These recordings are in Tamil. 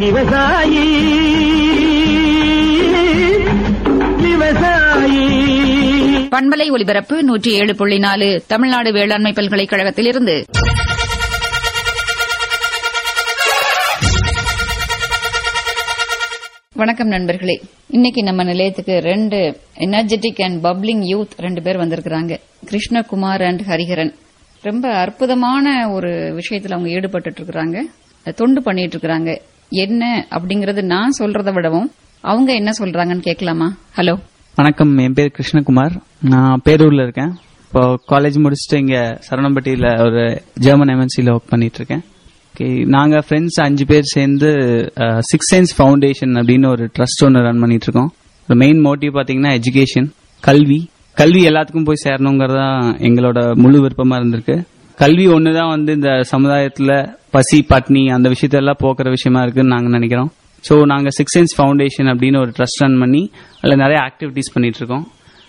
விவசாயி விவசாயி பண்பலை ஒலிபரப்பு நூற்றி ஏழு புள்ளி நாலு தமிழ்நாடு வேளாண்மை பல்கலைக்கழகத்திலிருந்து வணக்கம் நண்பர்களே இன்னைக்கு நம்ம நிலையத்துக்கு ரெண்டு எனர்ஜெட்டிக் அண்ட் பப்ளிங் யூத் ரெண்டு பேர் வந்திருக்கிறாங்க கிருஷ்ணகுமார் அண்ட் ஹரிஹரன் ரொம்ப அற்புதமான ஒரு விஷயத்துல அவங்க ஈடுபட்டு இருக்கிறாங்க தொண்டு பண்ணிட்டு இருக்கிறாங்க என்ன அப்படிங்கறது நான் சொல்றதை விடவும் அவங்க என்ன சொல்றாங்கன்னு கேட்கலாமா ஹலோ வணக்கம் என் பேர் கிருஷ்ணகுமார் நான் பேரூர்ல இருக்கேன் இப்போ காலேஜ் முடிச்சுட்டு இங்க சரவணம்பட்டியில ஒரு ஜெர்மன் எம்என்சில ஒர்க் பண்ணிட்டு இருக்கேன் ஓகே நாங்க ஃப்ரெண்ட்ஸ் அஞ்சு பேர் சேர்ந்து சிக்ஸ் சயின்ஸ் ஃபவுண்டேஷன் அப்படின்னு ஒரு ட்ரஸ்ட் ஒன்று ரன் பண்ணிட்டு இருக்கோம் ஒரு மெயின் மோட்டிவ் பாத்தீங்கன்னா எஜுகேஷன் கல்வி கல்வி எல்லாத்துக்கும் போய் சேரணுங்கிறதா எங்களோட முழு விருப்பமா இருந்திருக்கு கல்வி ஒண்ணுதான் வந்து இந்த சமுதாயத்துல பசி பட்னி அந்த விஷயத்தெல்லாம் போக்குற விஷயமா இருக்குன்னு நாங்க நினைக்கிறோம் ஸோ நாங்கள் சிக்ஸ் சென்ஸ் ஃபவுண்டேஷன் அப்படின்னு ஒரு ட்ரஸ்ட் ரன் பண்ணி அதில் நிறைய ஆக்டிவிட்டீஸ் பண்ணிட்டு இருக்கோம்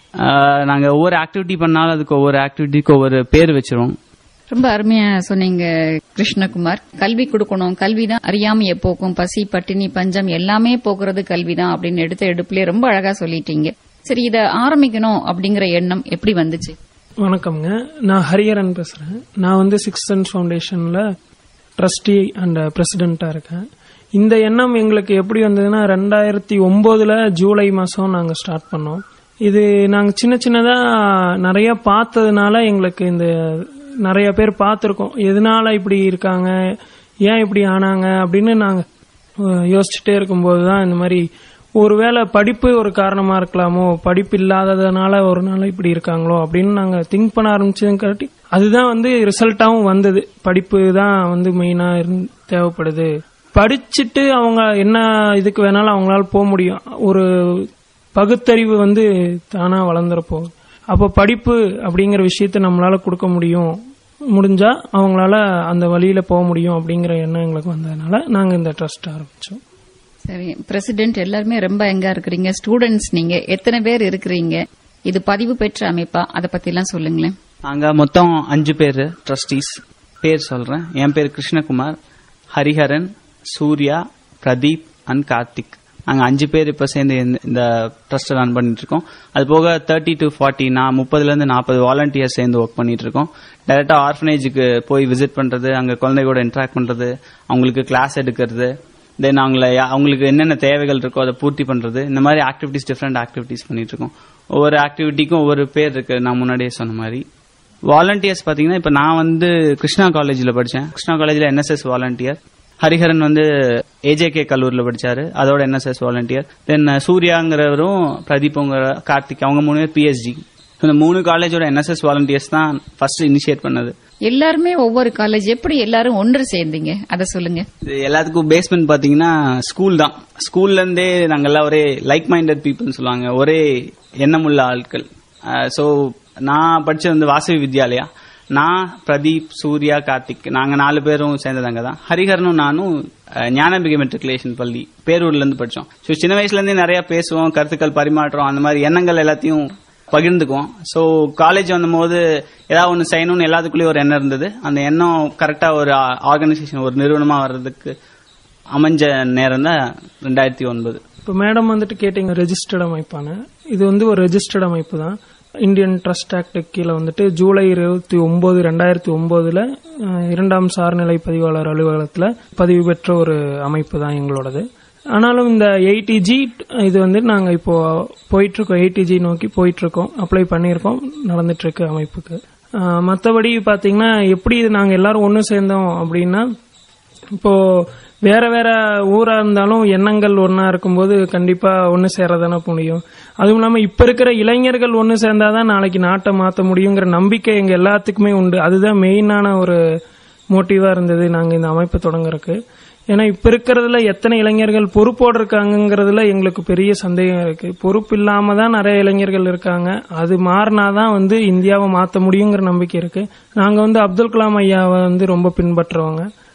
ஆஹ் நாங்க ஒவ்வொரு ஆக்டிவிட்டி பண்ணாலும் அதுக்கு ஒவ்வொரு ஆக்டிவிட்டிக்கு ஒவ்வொரு பேர் வச்சிருவோம் ரொம்ப அருமையா சொன்னீங்க கிருஷ்ணகுமார் கல்வி கொடுக்கணும் கல்விதான் அறியாமைய போக்கும் பசி பட்டினி பஞ்சம் எல்லாமே போக்குறது கல்விதான் அப்படின்னு எடுத்த எடுப்புலயே ரொம்ப அழகா சொல்லிட்டீங்க சரி இத ஆரம்பிக்கணும் அப்படிங்கிற எண்ணம் எப்படி வந்துச்சு வணக்கம்ங்க நான் ஹரிஹரன் பேசுறேன் நான் வந்து சிக்ஸ் சென்ஸ் ஃபவுண்டேஷன்ல ட்ரஸ்டி அண்ட் பிரசிடென்ட்டா இருக்கேன் இந்த எண்ணம் எங்களுக்கு எப்படி வந்ததுன்னா ரெண்டாயிரத்தி ஒன்பதுல ஜூலை மாசம் நாங்க ஸ்டார்ட் பண்ணோம் இது நாங்க சின்ன சின்னதா நிறைய பார்த்ததுனால எங்களுக்கு இந்த நிறைய பேர் பார்த்துருக்கோம் எதனால இப்படி இருக்காங்க ஏன் இப்படி ஆனாங்க அப்படின்னு நாங்க அஹ், யோசிச்சுட்டே இருக்கும்போது தான் இந்த மாதிரி ஒருவேளை படிப்பு ஒரு காரணமா இருக்கலாமோ படிப்பு இல்லாததுனால ஒரு நாள் இப்படி இருக்காங்களோ அப்படின்னு நாங்க திங்க் பண்ண ஆரம்பிச்சதுங்காட்டி அதுதான் வந்து ரிசல்ட்டாவும் வந்தது படிப்பு தான் வந்து மெயினா தேவைப்படுது படிச்சுட்டு அவங்க என்ன இதுக்கு வேணாலும் அவங்களால போக முடியும் ஒரு பகுத்தறிவு வந்து தானா வளர்ந்துற போகுது அப்போ படிப்பு அப்படிங்கிற விஷயத்த நம்மளால கொடுக்க முடியும் முடிஞ்சா அவங்களால அந்த வழியில போக முடியும் அப்படிங்கிற எண்ணம் எங்களுக்கு வந்ததுனால நாங்க இந்த ட்ரஸ்ட் ஆரம்பிச்சோம் சரி பிரசிடென்ட் எல்லாருமே ரொம்ப எங்க இருக்கிறீங்க ஸ்டூடெண்ட்ஸ் நீங்க எத்தனை பேர் இருக்கிறீங்க இது பதிவு பெற்ற அமைப்பா அத பத்தி எல்லாம் சொல்லுங்களேன் நாங்க மொத்தம் அஞ்சு பேர் ட்ரஸ்டீஸ் பேர் சொல்றேன் என் பேர் கிருஷ்ணகுமார் ஹரிஹரன் சூர்யா பிரதீப் அண்ட் கார்த்திக் நாங்க அஞ்சு பேர் இப்ப சேர்ந்து இந்த- இந்த ட்ரஸ்ட் ரன் பண்ணிட்டு இருக்கோம் அது போக தேர்ட்டி டு ஃபார்ட்டி நான் முப்பதுல இருந்து நாற்பது வாலண்டியர்ஸ் சேர்ந்து ஒர்க் பண்ணிட்டு இருக்கோம் டைரக்டா ஆர்ஃபனேஜுக்கு போய் விசிட் பண்றது அங்க குழந்தைகளோட இன்டராக்ட் பண்றது அவங்களுக்கு கிளாஸ் எடுக்கிறது தென் அவங்கள யா- அவங்களுக்கு என்னென்ன தேவைகள் இருக்கோ அதை பூர்த்தி பண்றது இந்த மாதிரி ஆக்டிவிட்டிஸ் டிஃப்ரெண்ட் ஆக்டிவிட்டிஸ் பண்ணிட்டு இருக்கோம் ஒவ்வொரு ஆக்டிவிட்டிக்கும் ஒவ்வொரு பேர் இருக்கு நான் முன்னாடியே சொன்ன மாதிரி வாலண்டியர்ஸ் பாத்தீங்கன்னா இப்ப நான் வந்து கிருஷ்ணா காலேஜ்ல படிச்சேன் கிருஷ்ணா காலேஜ்ல என்எஸ்எஸ் வாலண்டியர் ஹரிஹரன் வந்து ஏஜேகே கல்லூரில படிச்சாரு அதோட என்எஸ்எஸ் வாலண்டியர் தென் சூர்யாங்கிறவரும் பிரதீப்ங்கிற கார்த்திக் அவங்க மூணு பேர் பிஎஸ்ஜி இந்த மூணு காலேஜோட என்எஸ்எஸ் வாலண்டியர்ஸ் தான் ஃபர்ஸ்ட் இனிஷியேட் பண்ணது எல்லாருமே ஒவ்வொரு காலேஜ் எப்படி எல்லாரும் ஒன்று சேர்ந்தீங்க அத சொல்லுங்க இது எல்லாத்துக்கும் பேஸ்மெண்ட் பாத்தீங்கன்னா ஸ்கூல் தான் ஸ்கூல்ல இருந்தே நாங்கெல்லாம் ஒரே லைக் மைண்டட் பீப்புள்னு சொல்லுவாங்க ஒரே எண்ணமுள்ள ஆட்கள் சோ நான் படிச்சது வந்து வாசவி வித்யாலயா நான் பிரதீப் சூர்யா கார்த்திக் நாங்க நாலு பேரும் சேர்ந்ததாங்க தான் ஹரிஹரனும் நானும் அஹ், ஞானம்பிகை மெட்ரிகுலேஷன் பள்ளி பேரூர்ல இருந்து படிச்சோம் ஸோ சின்ன வயசுல இருந்தே நிறைய பேசுவோம் கருத்துக்கள் பரிமாற்றம் அந்த மாதிரி எண்ணங்கள் எல்லாத்தையும் பகிர்ந்துக்குவோம் ஸோ காலேஜ் வந்தபோது ஏதாவது ஒன்று செய்யணும்னு எல்லாத்துக்குள்ளேயும் ஒரு எண்ணம் இருந்தது அந்த எண்ணம் கரெக்டா ஒரு ஆர்கனைசேஷன் ஒரு நிறுவனமா வர்றதுக்கு அமைஞ்ச நேரம் தான் ரெண்டாயிரத்தி ஒன்பது இப்போ மேடம் வந்துட்டு கேட்டீங்க ரெஜிஸ்டர்ட் அமைப்பான இது வந்து ஒரு ரெஜிஸ்டர்ட் அமைப்பு தான் இந்தியன் ட்ரஸ்ட் ஆக்ட் கீழே வந்துட்டு ஜூலை இருபத்தி ஒன்பது ரெண்டாயிரத்தி ஒன்பதுல அஹ், இரண்டாம் சார்நிலை பதிவாளர் அலுவலகத்துல பதிவு பெற்ற ஒரு அமைப்பு தான் எங்களோடது ஆனாலும் இந்த எயிட்டிஜி இது வந்து நாங்க இப்போ போயிட்டு இருக்கோம் எயிட்டிஜி நோக்கி போயிட்டு இருக்கோம் அப்ளை பண்ணியிருக்கோம் நடந்துட்டு இருக்கு அமைப்புக்கு அஹ், மத்தபடி பாத்தீங்கன்னா எப்படி இது நாங்க எல்லாரும் ஒன்று சேர்ந்தோம் அப்படின்னா இப்போ வேற வேற ஊரா இருந்தாலும் எண்ணங்கள் ஒன்னா இருக்கும்போது கண்டிப்பா ஒன்னு சேரதானே முடியும் அதுவும் இல்லாம இப்ப இருக்கிற இளைஞர்கள் ஒன்னு சேர்ந்தாதான் நாளைக்கு நாட்டை மாத்த முடியுங்கிற நம்பிக்கை எங்க எல்லாத்துக்குமே உண்டு அதுதான் மெயினான ஒரு மோட்டிவா இருந்தது நாங்க இந்த அமைப்பு தொடங்குறதுக்கு ஏன்னா இப்ப இருக்கிறதுல எத்தனை இளைஞர்கள் பொறுப்போடு இருக்காங்கங்கிறதுல எங்களுக்கு பெரிய சந்தேகம் இருக்கு பொறுப்பு இல்லாம தான் நிறைய இளைஞர்கள் இருக்காங்க அது மாறினாதான் வந்து இந்தியாவை மாத்த முடியுங்கிற நம்பிக்கை இருக்கு நாங்க வந்து அப்துல் கலாம் ஐயாவை வந்து ரொம்ப பின்பற்றுறவங்க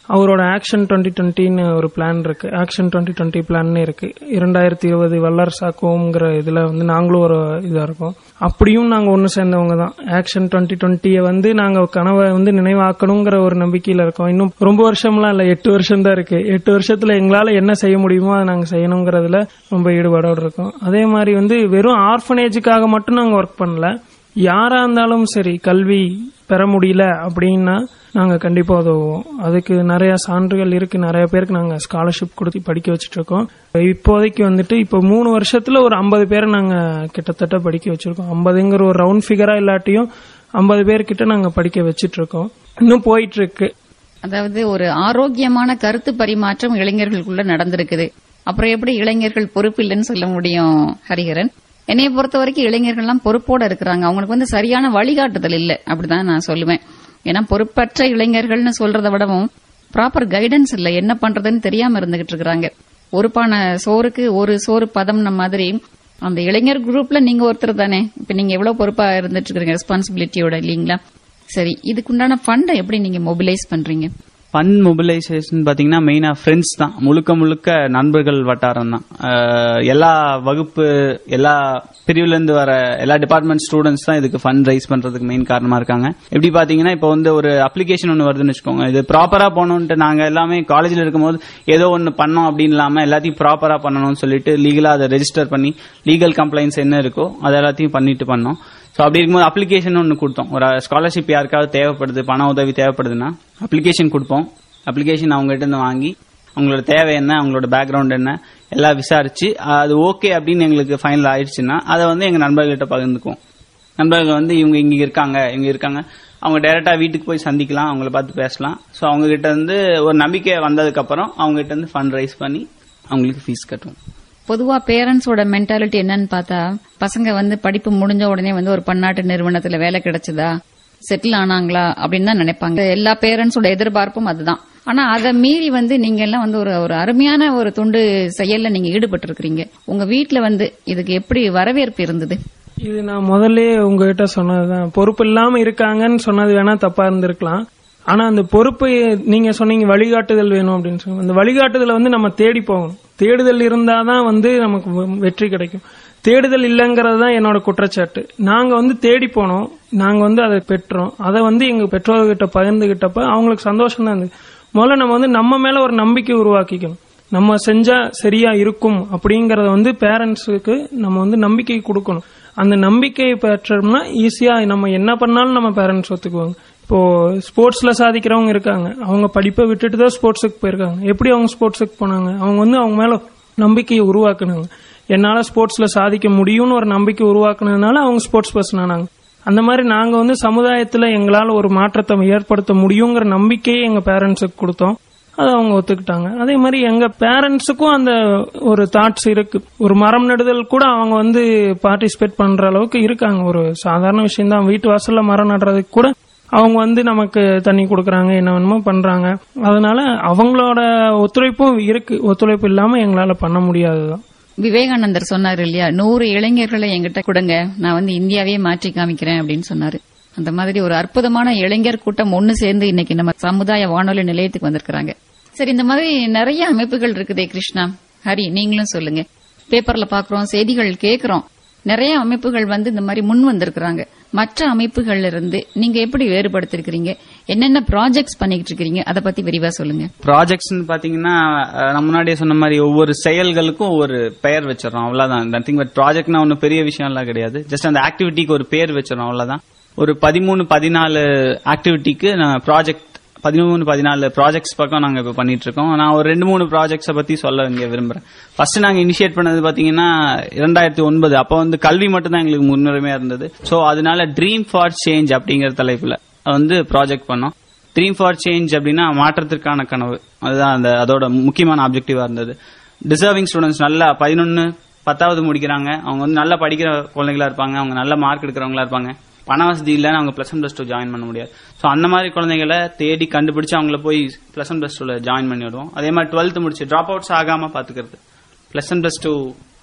அவரோட ஆக்ஷன் டுவெண்ட்டி டுவெண்ட்டின்னு ஒரு பிளான் இருக்கு ஆக்ஷன் டுவெண்ட்டி டுவெண்ட்டி பிளான் இருக்கு இரண்டாயிரத்தி இருபது வல்லரசாக்குவோங்கிற இதுல வந்து நாங்களும் ஒரு இதா இருக்கோம் அப்படியும் நாங்க ஒன்னு சேர்ந்தவங்க தான் ஆக்ஷன் டுவெண்ட்டி டுவெண்ட்டியை வந்து நாங்க கனவை வந்து நினைவாக்கணுங்கிற ஒரு நம்பிக்கையில இருக்கோம் இன்னும் ரொம்ப வருஷம்லாம் இல்ல எட்டு வருஷம் தான் இருக்கு எட்டு வருஷத்துல எங்களால என்ன செய்ய முடியுமோ அதை நாங்க செய்யணுங்கிறதுல ரொம்ப ஈடுபாடோடு இருக்கோம் அதே மாதிரி வந்து வெறும் ஆர்ஃபனேஜுக்காக மட்டும் நாங்க ஒர்க் பண்ணல யாரா இருந்தாலும் சரி கல்வி பெற முடியல அப்படின்னா நாங்க கண்டிப்பா உதவுவோம் அதுக்கு நிறைய சான்றுகள் இருக்கு நிறைய பேருக்கு நாங்க ஸ்காலர்ஷிப் கொடுத்து படிக்க வச்சிட்டு இருக்கோம் இப்போதைக்கு வந்துட்டு இப்போ மூணு வருஷத்துல ஒரு ஐம்பது பேரை நாங்க கிட்டத்தட்ட படிக்க வச்சிருக்கோம் ஐம்பதுங்கிற ஒரு ரவுண்ட் ஃபிகரா இல்லாட்டியும் ஐம்பது பேர் கிட்ட நாங்க படிக்க வச்சிட்டு இருக்கோம் இன்னும் போயிட்டு இருக்கு அதாவது ஒரு ஆரோக்கியமான கருத்து பரிமாற்றம் இளைஞர்களுக்குள்ள நடந்திருக்குது அப்புறம் எப்படி இளைஞர்கள் பொறுப்பு இல்லைன்னு சொல்ல முடியும் ஹரிஹரன் என்னைய பொறுத்த வரைக்கும் இளைஞர்கள்லாம் பொறுப்போட இருக்கிறாங்க அவங்களுக்கு வந்து சரியான வழிகாட்டுதல் இல்ல அப்படிதான் நான் சொல்லுவேன் ஏன்னா பொறுப்பற்ற இளைஞர்கள்னு சொல்றதை விடவும் ப்ராப்பர் கைடன்ஸ் இல்ல என்ன பண்றதுன்னு தெரியாம இருந்துகிட்டு இருக்காங்க ஒரு பானை சோறுக்கு ஒரு சோறு பதம்ன மாதிரி அந்த இளைஞர் குரூப்ல நீங்க ஒருத்தர் தானே இப்ப நீங்க எவ்வளவு பொறுப்பா இருந்துட்டு இருக்கீங்க ரெஸ்பான்சிபிலிட்டியோட இல்லீங்களா சரி இதுக்குண்டான ஃபண்டை எப்படி நீங்க மொபிலைஸ் பண்றீங்க ஃபண்ட் மொபிலைசேஷன் பாத்தீங்கன்னா மெயினா ஃப்ரெண்ட்ஸ் தான் முழுக்க முழுக்க நண்பர்கள் வட்டாரம் தான் அஹ் எல்லா வகுப்பு எல்லா பிரிவுல இருந்து வர எல்லா டிபார்ட்மெண்ட் ஸ்டூடெண்ட்ஸ் தான் இதுக்கு ஃபண்ட் ரைஸ் பண்றதுக்கு மெயின் காரணமா இருக்காங்க எப்படி பாத்தீங்கன்னா இப்போ வந்து ஒரு அப்ளிகேஷன் ஒன்று வருதுன்னு வச்சுக்கோங்க இது ப்ராப்பரா போகணும்ட்டு நாங்க எல்லாமே காலேஜ்ல இருக்கும்போது ஏதோ ஒன்று பண்ணோம் அப்படின்னு இல்லாம எல்லாத்தையும் ப்ராப்பரா பண்ணணும்னு சொல்லிட்டு லீகலா அதை ரெஜிஸ்டர் பண்ணி லீகல் கம்ப்ளைண்ட்ஸ் என்ன இருக்கோ அதை எல்லாத்தையும் பண்ணிட்டு பண்ணோம் ஸோ அப்படி இருக்கும்போது அப்ளிகேஷன் ஒன்று கொடுத்தோம் ஒரு ஸ்காலர்ஷிப் யாருக்காவது தேவைப்படுது பண உதவி தேவைப்படுதுன்னா அப்ளிகேஷன் கொடுப்போம் அப்ளிகேஷன் அவங்ககிட்ட இருந்து வாங்கி அவங்களோட தேவை என்ன அவங்களோட பேக்ரவுண்ட் என்ன எல்லாம் விசாரிச்சு அது ஓகே அப்படின்னு எங்களுக்கு ஃபைனல் ஆயிடுச்சுன்னா அதை வந்து எங்க நண்பர்கள்ட்ட பகிர்ந்துக்குவோம் நண்பர்கள் வந்து இவங்க இங்க இருக்காங்க இவங்க இருக்காங்க அவங்க டைரக்டா வீட்டுக்கு போய் சந்திக்கலாம் அவங்கள பார்த்து பேசலாம் ஸோ அவங்க கிட்ட இருந்து ஒரு நம்பிக்கை வந்ததுக்கு அப்புறம் அவங்க கிட்ட இருந்து ஃபண்ட் ரைஸ் பண்ணி அவங்களுக்கு ஃபீஸ் கட்டுவோம் பொதுவா பேரண்ட்ஸோட மென்டாலிட்டி என்னன்னு பார்த்தா பசங்க வந்து படிப்பு முடிஞ்ச உடனே வந்து ஒரு பன்னாட்டு நிறுவனத்துல வேலை கிடைச்சதா செட்டில் ஆனாங்களா அப்படின்னு தான் நினைப்பாங்க எல்லா பேரண்ட்ஸோட எதிர்பார்ப்பும் அதுதான் ஆனா அதை மீறி வந்து நீங்க எல்லாம் வந்து ஒரு ஒரு அருமையான ஒரு துண்டு செயல்ல நீங்க ஈடுபட்டு இருக்கிறீங்க உங்க வீட்டுல வந்து இதுக்கு எப்படி வரவேற்பு இருந்தது இது நான் முதல்ல உங்ககிட்ட சொன்னதுதான் பொறுப்பு இல்லாம இருக்காங்கன்னு சொன்னது வேணா தப்பா இருந்திருக்கலாம் ஆனா அந்த பொறுப்பு நீங்க சொன்னீங்க வழிகாட்டுதல் வேணும் அப்படின்னு சொன்னீங்க அந்த வழிகாட்டுதலை வந்து நம்ம தேடி போகணும் தேடுதல் இருந்தாதான் வந்து நமக்கு வெ- வெற்றி கிடைக்கும் தேடுதல் இல்லைங்கிறது தான் என்னோட குற்றச்சாட்டு நாங்க வந்து தேடி போனோம் நாங்க வந்து அதை பெற்றோம் அதை வந்து எங்க பெற்றோர்கிட்ட பகிர்ந்துகிட்டப்ப அவங்களுக்கு சந்தோஷம் தான் இருந்தது முதல்ல நம்ம வந்து நம்ம மேல ஒரு நம்பிக்கை உருவாக்கிக்கணும் நம்ம செஞ்சா சரியா இருக்கும் அப்படிங்கறத வந்து பேரண்ட்ஸுக்கு நம்ம வந்து நம்பிக்கை கொடுக்கணும் அந்த நம்பிக்கையை பெற்றோம்னா ஈஸியா நம்ம என்ன பண்ணாலும் நம்ம பேரண்ட்ஸ் ஒத்துக்குவாங்க இப்போ ஸ்போர்ட்ஸ்ல சாதிக்கிறவங்க இருக்காங்க அவங்க படிப்பை விட்டுட்டு தான் ஸ்போர்ட்ஸுக்கு போயிருக்காங்க எப்படி அவங்க ஸ்போர்ட்ஸுக்கு போனாங்க அவங்க வந்து அவங்க மேல நம்பிக்கையை உருவாக்குனாங்க என்னால ஸ்போர்ட்ஸ்ல சாதிக்க முடியும்னு ஒரு நம்பிக்கை உருவாக்குனதுனால அவங்க ஸ்போர்ட்ஸ் பர்சன் ஆனாங்க அந்த மாதிரி நாங்க வந்து சமுதாயத்துல எங்களால ஒரு மாற்றத்தை ஏற்படுத்த முடியுங்கிற நம்பிக்கையை எங்க பேரண்ட்ஸுக்கு கொடுத்தோம் அதை அவங்க ஒத்துக்கிட்டாங்க அதே மாதிரி எங்க பேரண்ட்ஸுக்கும் அந்த ஒரு தாட்ஸ் இருக்கு ஒரு மரம் நடுதல் கூட அவங்க வந்து பார்ட்டிசிபேட் பண்ற அளவுக்கு இருக்காங்க ஒரு சாதாரண விஷயம் தான் வீட்டு வாசல்ல மரம் நடுறதுக்கு கூட அவங்க வந்து நமக்கு தண்ணி கொடுக்கறாங்க என்ன வேணுமோ பண்றாங்க அதனால அவங்களோட ஒத்துழைப்பும் இருக்கு ஒத்துழைப்பு இல்லாம எங்களால பண்ண முடியாதுதான் விவேகானந்தர் சொன்னாரு இல்லையா நூறு இளைஞர்களை என்கிட்ட கொடுங்க நான் வந்து இந்தியாவே மாற்றி காமிக்கிறேன் அப்படின்னு சொன்னாரு அந்த மாதிரி ஒரு அற்புதமான இளைஞர் கூட்டம் ஒன்னு சேர்ந்து இன்னைக்கு நம்ம சமுதாய வானொலி நிலையத்துக்கு வந்திருக்கிறாங்க சரி இந்த மாதிரி நிறைய அமைப்புகள் இருக்குதே கிருஷ்ணா ஹரி நீங்களும் சொல்லுங்க பேப்பர்ல பாக்குறோம் செய்திகள் கேக்குறோம் நிறைய அமைப்புகள் வந்து இந்த மாதிரி முன் வந்திருக்கிறாங்க மற்ற அமைப்புகள்ல இருந்து நீங்க எப்படி வேறுபடுத்திருக்கிறீங்க என்னென்ன ப்ராஜெக்ட்ஸ் பண்ணிக்கிட்டு இருக்கீங்க அதை பத்தி விரிவா சொல்லுங்க ப்ராஜெக்ட்ஸ் பாத்தீங்கன்னா அஹ், நான் முன்னாடியே சொன்ன மாதிரி ஒவ்வொரு செயல்களுக்கும் ஒரு பெயர் வச்சிடறோம் அவ்வளவுதான் நத்திங் பட் ப்ராஜெக்ட்னா ஒன்றும் பெரிய விஷயம் எல்லாம் கிடையாது ஜஸ்ட் அந்த ஆக்டிவிட்டிக்கு ஒரு பேர் வச்சிடறோம் அவ்வளவுதான் ஒரு பதிமூணு பதினாலு ஆக்டிவிட்டிக்கு நான் ப்ராஜெக்ட் பதிமூணு பதினாலு ப்ராஜெக்ட்ஸ் பக்கம் நாங்க இப்ப பண்ணிட்டு இருக்கோம் நான் ஒரு ரெண்டு மூணு ப்ராஜெக்ட்ஸை பத்தி சொல்ல இங்க விரும்புறேன் ஃபர்ஸ்ட் நாங்க இனிஷியேட் பண்ணது பாத்தீங்கன்னா இரண்டாயிரத்தி ஒன்பது அப்போ வந்து கல்வி மட்டும் தான் எங்களுக்கு முன்னுரிமையா இருந்தது சோ அதனால ட்ரீம் ஃபார் சேஞ்ச் அப்படிங்கிற தலைப்புல வந்து ப்ராஜெக்ட் பண்ணோம் ட்ரீம் ஃபார் சேஞ்ச் அப்படின்னா மாற்றத்திற்கான கனவு அதுதான் அந்த அதோட முக்கியமான ஆப்ஜெக்டிவா இருந்தது டிசர்விங் ஸ்டூடெண்ட்ஸ் நல்லா பதினொன்னு பத்தாவது முடிக்கிறாங்க அவங்க வந்து நல்லா படிக்கிற குழந்தைகளா இருப்பாங்க அவங்க நல்ல மார்க் எடுக்கிறவங்களா இருப்பாங்க பண வசதி இல்லைன்னு அவங்க plus one plus two join பண்ண முடியாது ஸோ அந்த மாதிரி குழந்தைகளை தேடி கண்டுபிடிச்சு அவங்கள போய் பிளஸ் ஒன் பிளஸ் டூல ஜாயின் பண்ணி விடுவோம் அதே மாதிரி டுவெல்த் முடிச்சு ட்ராப் அவுட்ஸ் ஆகாம பாத்துக்கிறது பிளஸ் ஒன் பிளஸ் டூ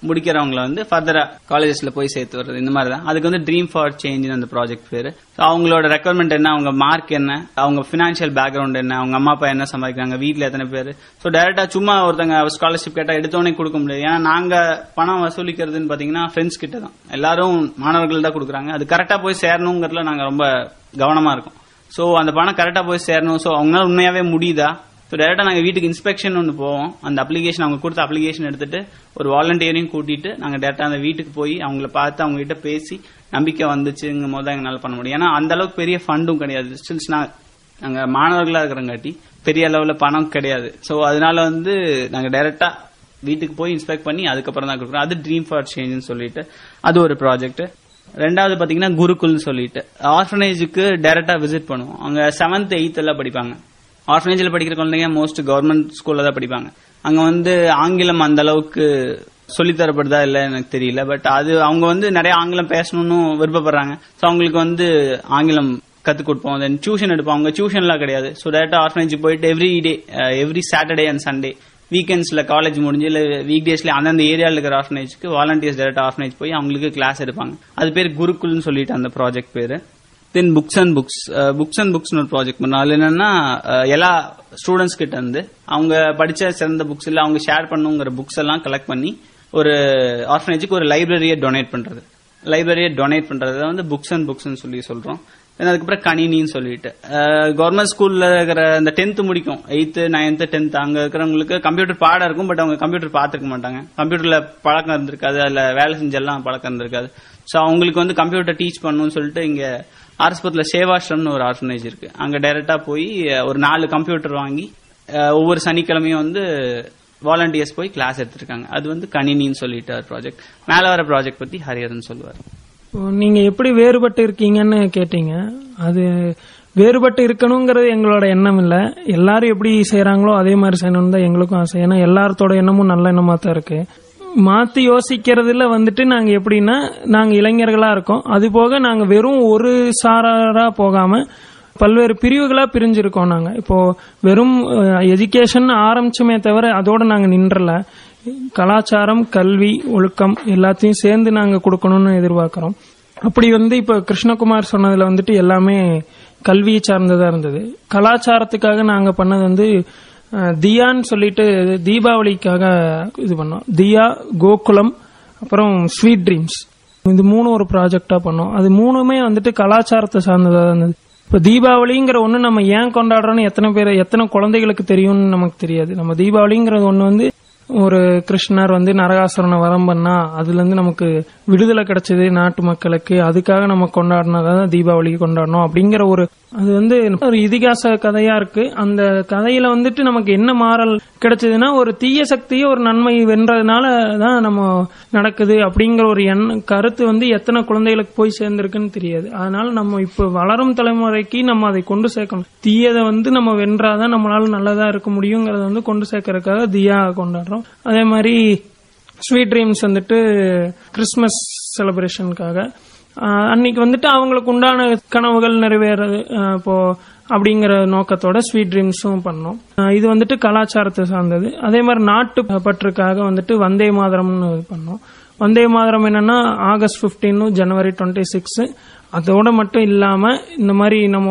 முடிக்கிறவங்கள வந்து ஃபர்தரா காலேஜஸ்ல போய் சேர்த்து வர்றது இந்த மாதிரி தான் அதுக்கு வந்து ட்ரீம் ஃபார் சேஞ்ச் அந்த ப்ராஜெக்ட் பேரு So, அவங்களோட ரெக்குவயர்மெண்ட் என்ன அவங்க மார்க் என்ன அவங்க பினான்சியல் பேக்ரவுண்ட் என்ன அவங்க அம்மா அப்பா என்ன சம்பாதிக்கிறாங்க வீட்ல எத்தனை பேர் ஸோ டைரக்டா சும்மா ஒருத்தங்க ஸ்காலர்ஷிப் கேட்டா எடுத்தோடனே கொடுக்க முடியாது ஏன்னா நாங்க பணம் வசூலிக்கிறதுன்னு பாத்தீங்கன்னா ஃப்ரெண்ட்ஸ் கிட்ட தான் எல்லாரும் மாணவர்கள் தான் கொடுக்குறாங்க அது கரெக்டா போய் சேரணுங்கிறதுல நாங்க ரொம்ப கவனமா இருக்கோம் ஸோ அந்த பணம் கரெக்டா போய் சேரணும் ஸோ அவங்களால உண்மையாவே முடியுதா ஸோ டேரக்டா நாங்க வீட்டுக்கு இன்ஸ்பெக்ஷன் ஒன்று போவோம் அந்த அப்ளிகேஷன் அவங்க கொடுத்த அப்ளிகேஷன் எடுத்துட்டு ஒரு வாலண்டியரையும் கூட்டிட்டு நாங்க டேரக்டா அந்த வீட்டுக்கு போய் அவங்கள பார்த்து அவங்க கிட்ட பேசி நம்பிக்கை வந்துச்சுங்கும் போது தான் எங்களால பண்ண முடியும் ஏன்னா அந்த அளவுக்கு பெரிய ஃபண்டும் கிடையாது ஸ்டில்ஸ் நான் நாங்க மாணவர்களா இருக்கிறங்காட்டி பெரிய அளவுல பணம் கிடையாது ஸோ அதனால வந்து நாங்க டைரக்டா வீட்டுக்கு போய் இன்ஸ்பெக்ட் பண்ணி அதுக்கப்புறம் தான் கொடுக்குறோம் அது ட்ரீம் ஃபார் சேஞ்ச்னு சொல்லிட்டு அது ஒரு ப்ராஜெக்ட் ரெண்டாவது பாத்தீங்கன்னா குருகுல்னு சொல்லிட்டு ஆர்ஃபனேஜுக்கு டைரக்டா விசிட் பண்ணுவோம் அங்க செவன்த் எயித் எல்லாம் படிப்பாங்க ஆர்ஃபனேஜ்ல படிக்கிற குழந்தைங்க மோஸ்ட் கவர்மெண்ட் ஸ்கூல்ல தான் படிப்பாங்க அங்க வந்து ஆங்கிலம் அந்த அளவுக்கு சொல்லித்தரப்படுதா இல்ல எனக்கு தெரியல பட் அது அவங்க வந்து நிறைய ஆங்கிலம் பேசணும்னு விருப்பப்படுறாங்க ஸோ அவங்களுக்கு வந்து ஆங்கிலம் கத்துக் கொடுப்போம் தென் டியூஷன் எடுப்போம் அவங்க டியூஷன்லாம் கிடையாது ஸோ டேரக்டா ஆர்ஃபனேஜ் போயிட்டு every day every Saturday and Sunday வீக்கெண்ட்ஸ்ல காலேஜ் முடிஞ்சு இல்ல வீக் டேஸ்ல அந்தந்த ஏரியால இருக்கிற ஆர்ஃபனேஜ்க்கு வாலண்டியர்ஸ் டேரக்டா ஆர்ஃபனேஜ் போய் அவங்களுக்கு கிளாஸ் எடுப்பாங்க அது பேர் குருகுல்னு சொல்லிட்டு அந்த ப்ராஜெக்ட் பேரு then books and books books and books ஒரு ப்ராஜெக்ட் பண்ணோம் அதுல என்னன்னா அஹ், எல்லா ஸ்டூடெண்ட்ஸ் கிட்ட இருந்து அவங்க படிச்ச சிறந்த புக்ஸ் இல்ல அவங்க ஷேர் பண்ணுங்கிற புக்ஸ் எல்லாம் கலெக்ட் பண்ணி ஒரு ஆர்ஃபனேஜுக்கு ஒரு லைப்ரரியை டொனேட் பண்றது லைப்ரரியை டொனேட் பண்றது வந்து புக்ஸ் அண்ட் புக்ஸ்னு சொல்லி சொல்றோம் Then அதுக்கப்புறம் கணினின்னு சொல்லிட்டு கவர்மெண்ட் ஸ்கூல்ல இருக்கிற இந்த டென்த் முடிக்கும் எயித்து நைன்த்து டென்த் அங்க இருக்கிறவங்களுக்கு கம்ப்யூட்டர் பாடம் இருக்கும் பட் அவங்க கம்ப்யூட்டர் பார்த்துருக்க மாட்டாங்க கம்ப்யூட்டர்ல பழக்கம் இருந்திருக்காது அதுல வேலை செஞ்செல்லாம் பழக்கம் இருந்திருக்காது ஸோ அவங்களுக்கு வந்து கம்ப்யூட்டர் டீச் பண்ணணும்னு சொல்லிட்டு இங்க ஆர்எஸ்பத்தில் சேவாஷ்ரம்னு ஒரு ஆர்ஃபனேஜ் இருக்கு அங்க டைரக்டா போய் அஹ், ஒரு நாலு கம்ப்யூட்டர் வாங்கி அஹ், ஒவ்வொரு சனிக்கிழமையும் வந்து வாலண்டியர்ஸ் போய் கிளாஸ் எடுத்திருக்காங்க அது வந்து கணினின்னு சொல்லிட்டு ப்ராஜெக்ட் மேல வர ப்ராஜெக்ட் பத்தி ஹரியரன் சொல்லுவார் இப்போ நீங்க எப்படி வேறுபட்டு இருக்கீங்கன்னு கேட்டீங்க அது வேறுபட்டு இருக்கணுங்கிறது எங்களோட எண்ணம் இல்ல எல்லாரும் எப்படி செய்யறாங்களோ அதே மாதிரி செய்யணும் தான் எங்களுக்கும் ஆசை ஏன்னா எல்லாத்தோட எண்ணமும் நல்ல எண்ணமா தான் இருக்கு மாத்தி யோசிக்கிறதுல வந்துட்டு நாங்க எப்படின்னா நாங்க இளைஞர்களா இருக்கோம் அது போக நாங்க வெறும் ஒரு சாராரா போகாம பல்வேறு பிரிவுகளா பிரிஞ்சிருக்கோம் நாங்க இப்போ வெறும் எஜுகேஷன் ஆரம்பிச்சுமே தவிர அதோட நாங்க நின்றல கலாச்சாரம் கல்வி ஒழுக்கம் எல்லாத்தையும் சேர்ந்து நாங்க கொடுக்கணும்னு எதிர்பார்க்கிறோம் அப்படி வந்து இப்ப கிருஷ்ணகுமார் சொன்னதுல வந்துட்டு எல்லாமே கல்வியை சார்ந்ததா இருந்தது கலாச்சாரத்துக்காக நாங்க பண்ணது வந்து அஹ், தியான்னு சொல்லிட்டு தீபாவளிக்காக இது பண்ணோம் தியா கோகுலம் அப்புறம் ஸ்வீட் ட்ரீம்ஸ் இது மூணு ஒரு ப்ராஜெக்டா பண்ணோம் அது மூணுமே வந்துட்டு கலாச்சாரத்தை சார்ந்ததா தான் இருந்தது இப்ப தீபாவளிங்கிற ஒண்ணு நம்ம ஏன் கொண்டாடுறோம்னு எத்தனை பேர் எத்தனை குழந்தைகளுக்கு தெரியும்னு நமக்கு தெரியாது நம்ம தீபாவளிங்கிறது ஒண்ணு வந்து ஒரு கிருஷ்ணர் வந்து நரகாசுரனை வரம் பண்ணா அதுல இருந்து நமக்கு விடுதலை கிடைச்சது நாட்டு மக்களுக்கு அதுக்காக நம்ம கொண்டாடினதான் தீபாவளி கொண்டாடணும் அப்படிங்கிற ஒரு அது வந்து ஒரு இதிகாச கதையா இருக்கு அந்த கதையில வந்துட்டு நமக்கு என்ன மாறல் கிடைச்சதுன்னா ஒரு தீய சக்தியை ஒரு நன்மை வென்றதுனால தான் நம்ம நடக்குது அப்படிங்கிற ஒரு எண்ண கருத்து வந்து எத்தனை குழந்தைகளுக்கு போய் சேர்ந்திருக்குன்னு தெரியாது அதனால நம்ம இப்ப வளரும் தலைமுறைக்கு நம்ம அதை கொண்டு சேர்க்கணும் தீயதை வந்து நம்ம வென்றாதான் நம்மளால நல்லதா இருக்க முடியுங்கிறத வந்து கொண்டு சேர்க்கறதுக்காக தியா கொண்டாடுறோம் அதே மாதிரி ஸ்வீட் ட்ரீம்ஸ் வந்துட்டு கிறிஸ்மஸ் செலிப்ரேஷனுக்காக ஆஹ் அன்னைக்கு வந்துட்டு அவங்களுக்கு உண்டான கனவுகள் நிறைவேறது ஆஹ் இப்போ அப்படிங்கிற நோக்கத்தோட ஸ்வீட் ட்ரீம்ஸும் பண்ணோம் ஆஹ் இது வந்துட்டு கலாச்சாரத்தை சார்ந்தது அதே மாதிரி நாட்டு பற்றுக்காக வந்துட்டு வந்தே மாதரம்னு பண்ணோம் வந்தே மாதரம் என்னன்னா ஆகஸ்ட் 15 ஜனவரி டுவெண்ட்டி சிக்ஸ் அதோட மட்டும் இல்லாம இந்த மாதிரி நம்ம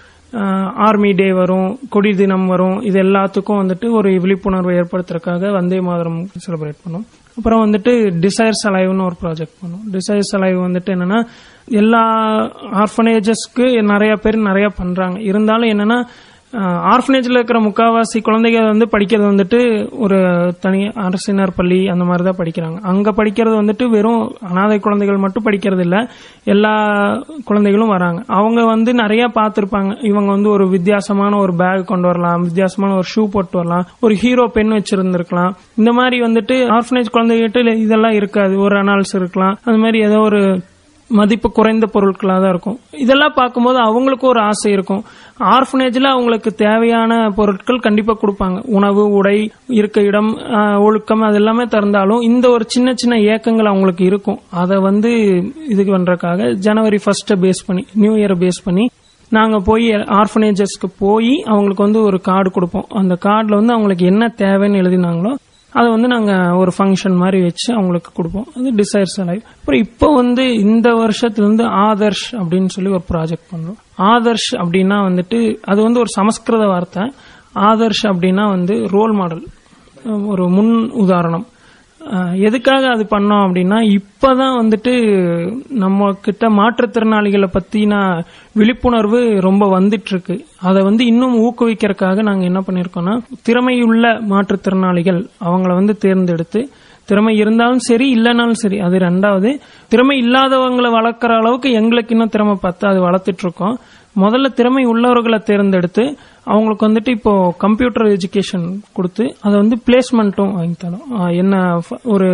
ஆர்மி டே வரும் கொடி தினம் வரும் இது எல்லாத்துக்கும் வந்துட்டு ஒரு விழிப்புணர்வு ஏற்படுத்துறதுக்காக வந்தே மாதரம் செலிப்ரேட் பண்ணோம் அப்புறம் வந்துட்டு டிசைர்ஸ் அலைவ்னு ஒரு ப்ராஜெக்ட் பண்ணோம் டிசைர்ஸ் அலைவ் வந்துட்டு என்னன்னா எல்லா ஆர்ஃபனேஜஸ்க்கு நிறைய பேர் நிறைய பண்றாங்க இருந்தாலும் என்னன்னா ஆர்ஃபனேஜ்ல இருக்கிற முக்காவாசி குழந்தைங்க வந்து படிக்கிறது வந்துட்டு ஒரு தனி அரசினர் பள்ளி அந்த மாதிரி தான் படிக்கிறாங்க அங்க படிக்கிறது வந்துட்டு வெறும் அனாதை குழந்தைகள் மட்டும் படிக்கிறது இல்ல எல்லா குழந்தைகளும் வராங்க அவங்க வந்து நிறைய பார்த்திருப்பாங்க இவங்க வந்து ஒரு வித்தியாசமான ஒரு பேக் கொண்டு வரலாம் வித்தியாசமான ஒரு ஷூ போட்டு வரலாம் ஒரு ஹீரோ பென் வச்சிருந்திருக்கலாம் இந்த மாதிரி வந்துட்டு ஆர்ஃபனேஜ் குழந்தைகிட்ட இதெல்லாம் இருக்காது ஒரு அனால்ஸ் இருக்கலாம் அந்த மாதிரி ஏதோ ஒரு மதிப்பு குறைந்த பொருட்களாக தான் இருக்கும் இதெல்லாம் பார்க்கும்போது அவங்களுக்கு ஒரு ஆசை இருக்கும் ஆர்ஃபனேஜ்ல அவங்களுக்கு தேவையான பொருட்கள் கண்டிப்பா கொடுப்பாங்க உணவு உடை இருக்க இடம் ஆஹ், ஒழுக்கம் அது எல்லாமே திறந்தாலும் இந்த ஒரு சின்ன சின்ன ஏக்கங்கள் அவங்களுக்கு இருக்கும் அதை வந்து இது பண்றதுக்காக ஜனவரி ஃபர்ஸ்ட் பேஸ் பண்ணி நியூ இயர் பேஸ் பண்ணி நாங்க போய் ஆர்ஃபனேஜஸ்க்கு போய் அவங்களுக்கு வந்து ஒரு கார்டு கொடுப்போம் அந்த கார்டுல வந்து அவங்களுக்கு என்ன தேவைன்னு எழுதினாங்களோ அதை வந்து நாங்க ஒரு ஃபங்க்ஷன் மாதிரி வச்சு அவங்களுக்கு கொடுப்போம் அது டிசைர்ஸ் லைஃப் அப்புறம் இப்போ வந்து இந்த வருஷத்துல இருந்து ஆதர்ஷ் அப்படின்னு சொல்லி ஒரு ப்ராஜெக்ட் பண்றோம் ஆதர்ஷ் அப்படின்னா வந்துட்டு அது வந்து ஒரு சமஸ்கிருத வார்த்தை ஆதர்ஷ் அப்படின்னா வந்து ரோல் மாடல் ஒரு முன் உதாரணம் அஹ் எதுக்காக அது பண்ணோம் அப்படின்னா இப்பதான் வந்துட்டு நம்ம கிட்ட மாற்றுத்திறனாளிகளை பத்தின விழிப்புணர்வு ரொம்ப வந்துட்டு இருக்கு அதை வந்து இன்னும் ஊக்குவிக்கிறதுக்காக நாங்க என்ன பண்ணிருக்கோம்னா திறமையுள்ள மாற்றுத்திறனாளிகள் அவங்கள வந்து தேர்ந்தெடுத்து திறமை இருந்தாலும் சரி இல்லைனாலும் சரி அது ரெண்டாவது திறமை இல்லாதவங்களை வளர்க்குற அளவுக்கு எங்களுக்கு இன்னும் திறமை பார்த்து அது வளர்த்துட்டு இருக்கோம் முதல்ல திறமை உள்ளவர்களை தேர்ந்தெடுத்து அவங்களுக்கு வந்துட்டு இப்போ கம்ப்யூட்டர் எஜுகேஷன் கொடுத்து அதை வந்து பிளேஸ்மெண்ட்டும் வாங்கி தரோம் ஆஹ் என்ன ஃப- ஒரு